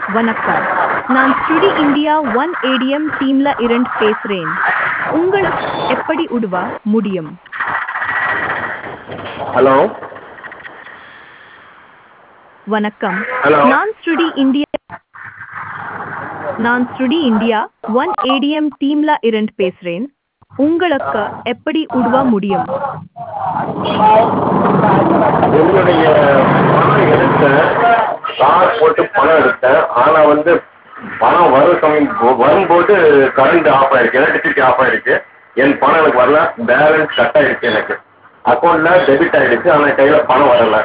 வணக்கம் நான் ஸ்டுடி India one ATM டீம்ல இருந்து பேசுறேன் உங்களுக்கு எப்படி உதவ முடியும் ஹலோ வணக்கம் Hello. நான் ஸ்டுடி இந்தியா நான் ஸ்டுடி இந்தியா ஒன் ஏடிஎம் டீம்ல இருந்து பேசுறேன் உங்களுக்கு எப்படி உதவ முடியும் என்னுடைய பணம் எடுத்தேன் கார் போட்டு பணம் எடுத்தேன் ஆனால் வந்து பணம் வரும் சமயம் வ- வரும்போது கரண்ட் ஆஃப் ஆயிடுச்சு எலக்ட்ரிசிட்டி ஆஃப் ஆயிடுச்சு என் பணம் எனக்கு வரல பேலன்ஸ் கட் ஆயிடுச்சு எனக்கு அக்கௌண்ட்டில் டெபிட் ஆயிடுச்சு ஆனால் கையில் பணம் வரல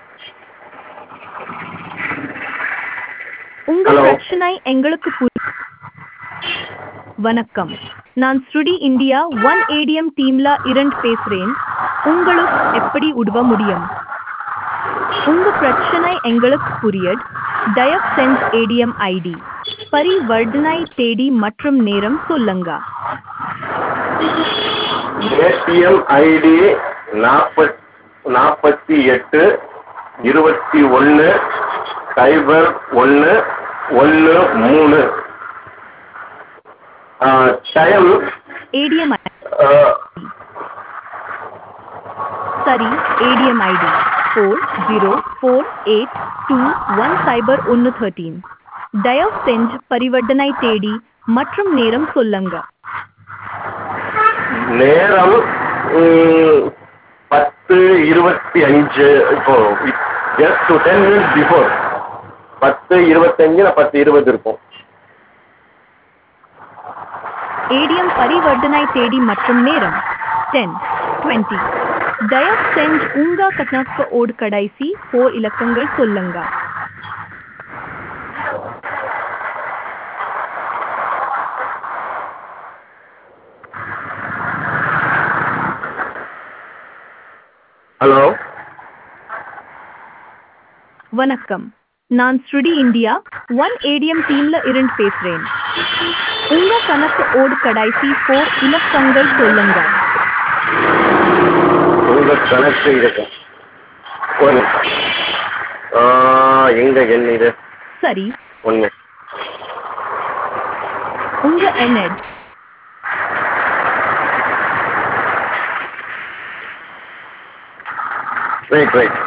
உங்க Hello. பிரச்சனை எங்களுக்கு புரி- வணக்கம் நான் ஸ்டுடி இந்தியா ஒன் ஏடிஎம் டீம்ல இருந்து பேசுறேன் உங்களுக்கு எப்படி உதவ முடியும் உங்க பிரச்சனை எங்களுக்கு புரியட் தயவு செஞ்சு ஏடிஎம் ஐடி பரிவர்த்தனை தேதி மற்றும் நேரம் சொல்லுங்க ஏடிஎம் ஐடி நாற்பத் நாற்பத்தி எட்டு இருபத்தி ஒன்று சைபர் ஒன்று ஒன்று மூணு டைம் ஏடிஎம் சரி ATM ID four zero four eight two one cipher ஒன்று தேர்ட்டீன் தயவு செஞ்சு பரிவர்த்தனை தேதி மற்றும் நேரம் சொல்லுங்க நேரம் ம், பத்து இருபத்தி அஞ்சு இப்போ ஜஸ்ட் டென் மினிட்ஸ் பிஃபோர் பத்து இருபத்தஞ்சு பத்து இருபது இருக்கும் ஏடிஎம் பரிவர்த்தனை தேதி மற்றும் நேரம் டென் டுவெண்ட்டி தயவு செஞ்சு உங்க கணக்கு ஓடு கடைசி ஃபோர் இலக்கங்கள் சொல்லுங்க ஹலோ வணக்கம் நான் ஸ்டுடி இந்தியா ஒன் ஏடிஎம் டீம்ல இருந்து பேசுறேன் உங்க கணக்கு ஓடு கடைசி ஃபோர் இலக்கங்கள் சொல்லுங்க உங்கள் கணக்கு இருக்கும் ஒரு ஆ, எங்க எண் இது சரி ஒன்று உங்க என்எட் ரைட் ரைட்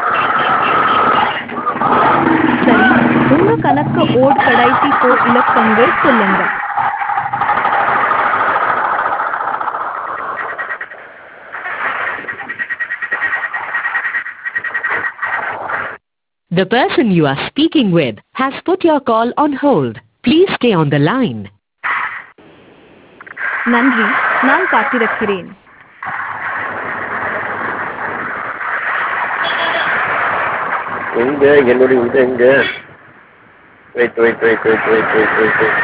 சரி உங்க கணக்கு ஓடு கடைசி ஃபோர் இலக்கங்கள் சொல்லுங்க The person you are speaking with has put your call on hold. Please stay on the line. நன்றி நான் காத்திருக்கிறேன் எங்க என்னுடைய இது எங்க wait wait wait wait wait wait wait wait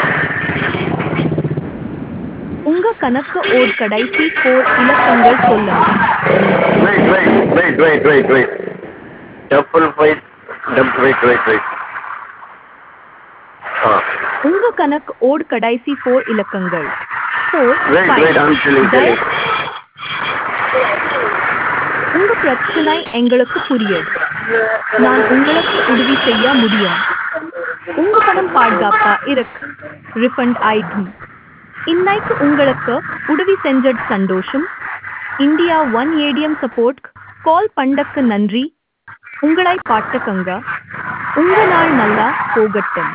உங்க கணக்கு ஓடு கடைசி ஃபோர் இலக்கங்கள் சொல்லுங்க Wait, wait, wait, wait, wait, wait. Double fight, double, wait, wait, wait. Ah, உங்க கணக்கு ஓடு கடைசி ஃபோர் இலக்கங்கள் four wait, wait, I'm telling, telling. உங்க பிரச்சனை எங்களுக்கு புரியுது நான் உங்களுக்கு உதவி செய்ய முடியும் உங்க பணம் பாதுகாப்பா இருக்கு ரிஃபண்ட் ஆயிடும் இன்னைக்கு உங்களுக்கு உதவி செஞ்சது சந்தோஷம் India one ATM support call பண்ணக்கு நன்றி உங்களை பாட்டுக்கங்க உங்க நாள் நல்லா போகட்டும்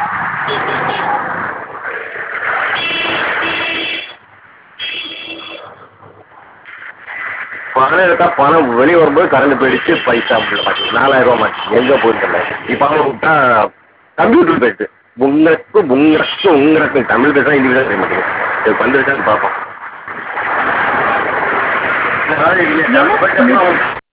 பணம் எடுத்தா பணம் வெளியே வரும்போது கரண்ட் போயிடுச்சு பைசா உள்ள மாட்டேங்குது நாலாயிரம் ரூபா மாட்டேங்குது எங்க போயிருக்கல இப்போ அவன் விட்டா கம்ப்யூட்டர் போயிடுச்சு உங்களுக்கு உங்களுக்கு உங்களுக்கு தமிழ் பேசா ஹிந்தி பேச தெரிய மாட்டேங்குது இது வந்துருச்சான்னு பார்ப்போம் எனக்கு